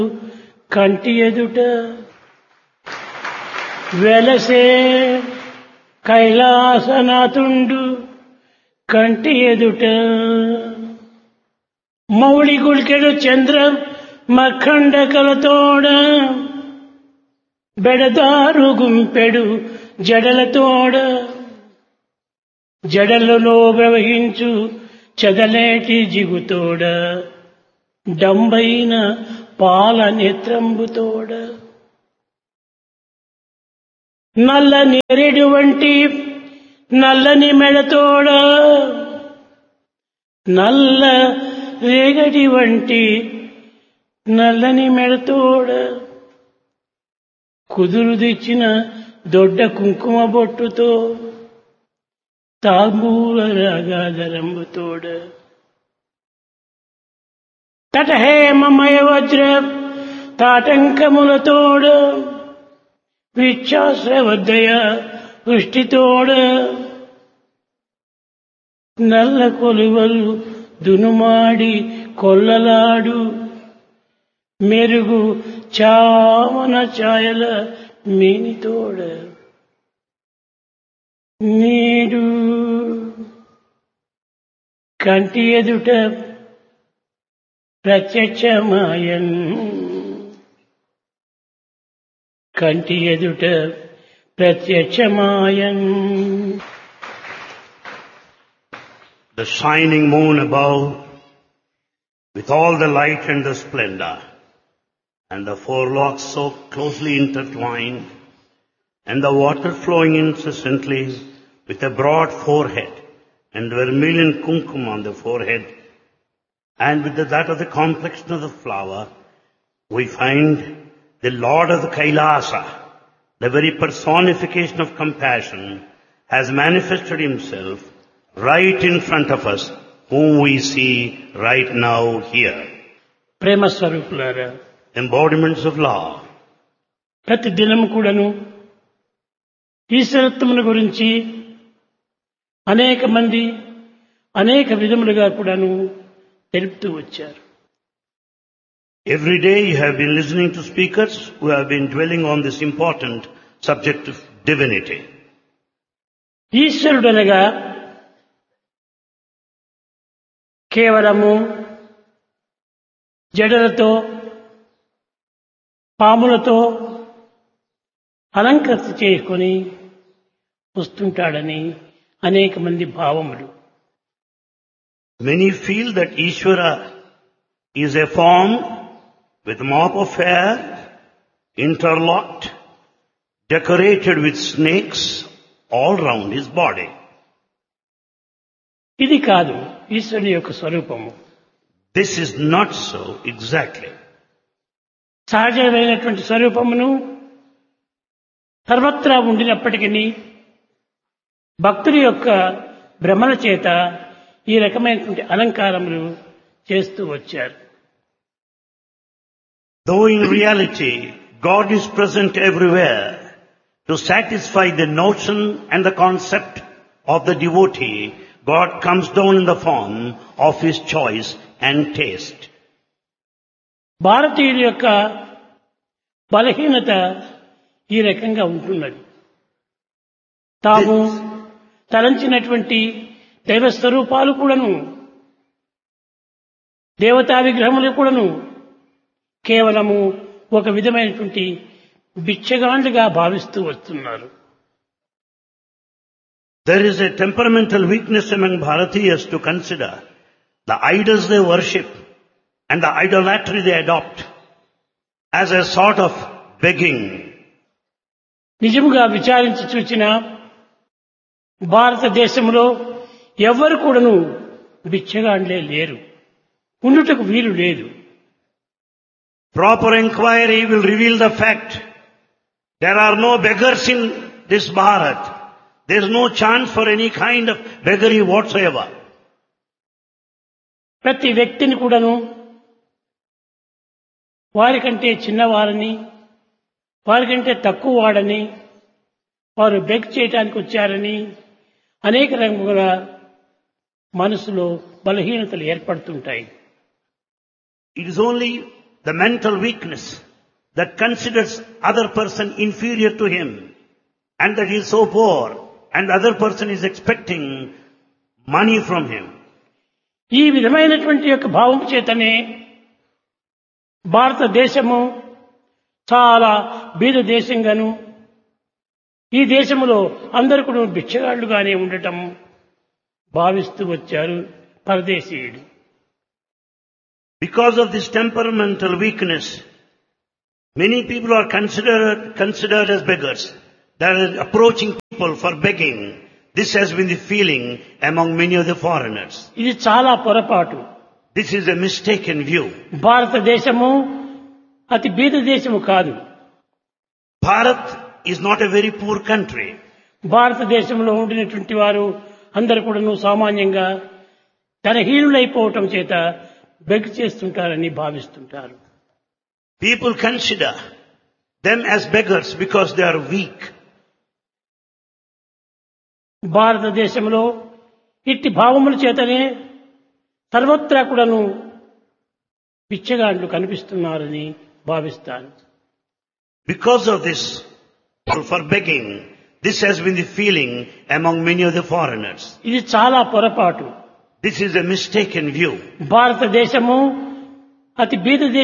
కంటి ఎదుట వెలసే కైలాసనాథుండు కంటి ఎదుట మౌళి గుళికెడు చంద్ర మఖండకలతోడ బెడదారు గుంపెడు జడలతోడ జడలలో ప్రవహించు చదలేటి జిగుతోడ డంబైన పాల నేత్రంబుతోడ నల్ల నేరేడు వంటి నల్లని మెడతోడ నల్ల రేగడి వంటి నల్లని మెడతోడ కుదురు తెచ్చిన దొడ్డ కుంకుమ బొట్టుతో తాంబూల రాగాధరంబుతోడ తటహేమమయ వజ్ర తాటంకములతోడ విచ్చాశ్రవద్దయ వృష్టితోడ నల్ల కొలువలు దునుమాడి కొల్లలాడు మెరుగు చామన ఛాయల మేనితోడ నీడు కంటి ఎదుట ప్రత్యక్షమాయన్ కంటి ఎదుట ప్రత్యక్షమాయన్ the shining moon above with all the light and the splendor, and the four locks so closely intertwined, and the water flowing incessantly with a broad forehead, and vermilion kumkum on the forehead, and with the, that of the complexion of the flower, we find the Lord of the Kailasa, the very personification of compassion, has manifested himself right in front of us, whom we see right now here. ప్రేమ స్వరూపులారా Embodiments of law. ప్రతి దినము కూడాను ఈశ్వరత్వముల గురించి అనేక మంది అనేక విధములుగా కూడాను తెలుపుతూ వచ్చారు Every day you have been listening to speakers who have been dwelling on this important subject of divinity. ఈశ్వరుడనగా కేవలము జడలతో పాములతో అలంకృత చేసుకొని వస్తుంటాడని అనేక మంది భావములు Many feel that Ishvara is a form with mop of hair, interlocked, decorated with snakes all round his body. ఇది కాదు ఈశ్వరుని యొక్క స్వరూపము This is not so exactly. సహజమైనటువంటి స్వరూపమును సర్వత్రా ఉండినప్పటికీ భక్తుడి యొక్క భ్రమల చేత ఈ రకమైనటువంటి అలంకారములు చేస్తూ వచ్చారు Though in reality God is present everywhere to satisfy the notion and the concept of the devotee, God comes down in the form of his choice and taste. భారతీయుల యొక్క బలహీనత ఈ రకంగా ఉంటున్నది తాము తలంచినటువంటి దైవ స్వరూపాలు కూడాను దేవతా విగ్రహములు కూడాను కేవలము ఒక విధమైనటువంటి బిచ్చగాండ్లుగా భావిస్తూ వస్తున్నారు There is a temperamental weakness among Bharatiyas to consider the idols they worship and the idolatry they adopt as a sort of begging. నిజముగా విచారించి చూచిన భారతదేశంలో ఎవ్వరు కూడాను బిచ్చగాండ్లే లేరు ఉండుటకు వీలు లేదు Proper inquiry will reveal the fact there are no beggars in this Bharat. There is no chance for any kind of beggary whatsoever. ప్రతి వ్యక్తిని కూడాను వారికంటే చిన్నవారని వారికంటే తక్కువ వాడని వారు బెగ్ చేయటానికి వచ్చారని అనేక రకముల మనసులో బలహీనతలు ఏర్పడుతుంటాయి It is only the mental weakness that considers other person inferior to him and that he is so poor and the other person is expecting money from him. ఈ విధమైనటువంటి యొక్క భావం చేతనే భారతదేశము చాలా బీద దేశంగాను ఈ దేశంలో అందరు కూడా భిక్షగాళ్లుగానే ఉండటం భావిస్తూ వచ్చారు పరదేశీయుడు Because of this temperamental weakness, many people are considered, considered as beggars. They are approaching people for begging. This has been the feeling among many of the foreigners. ఇది చాలా పొరపాటు This is a mistaken view. భారతదేశము అతి బీద దేశము కాదు Bharat is not a very poor country. భారతదేశంలో ఉండినటువంటి వారు అందరు కూడాను సామాన్యంగా ధనహీనులైపోవటం చేత బెగ్ చేస్తుంటారని భావిస్తుంటారు People consider them as beggars because they are weak. భారతదేశంలో ఇట్టి భావముల చేతనే సర్వత్రా కూడాను పిచ్చగాండ్లు కనిపిస్తున్నారని భావిస్తాను Because of this, for begging, this has been the feeling among many of the foreigners. ఇది చాలా పొరపాటు This is a mistaken view. భారతదేశము అతి బీద దేశం